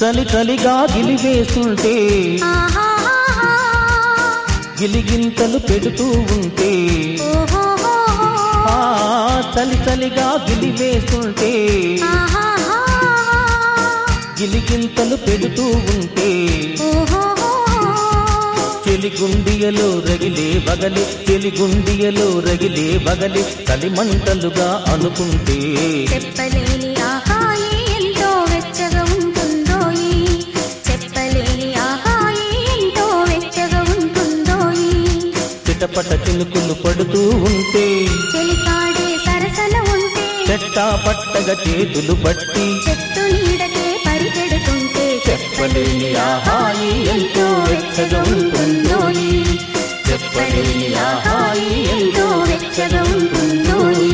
చలి చలిగా గిలివేస్తుంటే ఆహాహాహా. గిలిగింతలు పెడుతూ ఉంటే ఓహోహోహో. ఆ చలి చలిగా గిలివేస్తుంటే ఆహాహాహా. గిలిగింతలు పెడుతూ ఉంటే ఓహోహోహో. చెలిగుండియలో రగిలే వగలి చెలిగుండియలో రగిలే వగలి కలిమంటలుగా అనుకుంటే చెప్పలేని ఆహాయి ఎంతో వెచ్చగా ఉంటుందోయి చెప్పలేని ఆహాయి ఎంతో వెచ్చగా ఉంటుందోయి చిటపట చినుకులు పడుతూ ఉంటే చెలికాడే సరసన ఉంటే చెట్టా పట్టగా చేతులు పట్టి చెట్టు నీడకే పరిగెడుతుంటే చెప్పలేని ఆహాయి ఎంతో వెచ్చగా ఉంటుందోయి చెప్పలేని ఆహాయి ఎంతో వెచ్చగా ఉంటుందోయి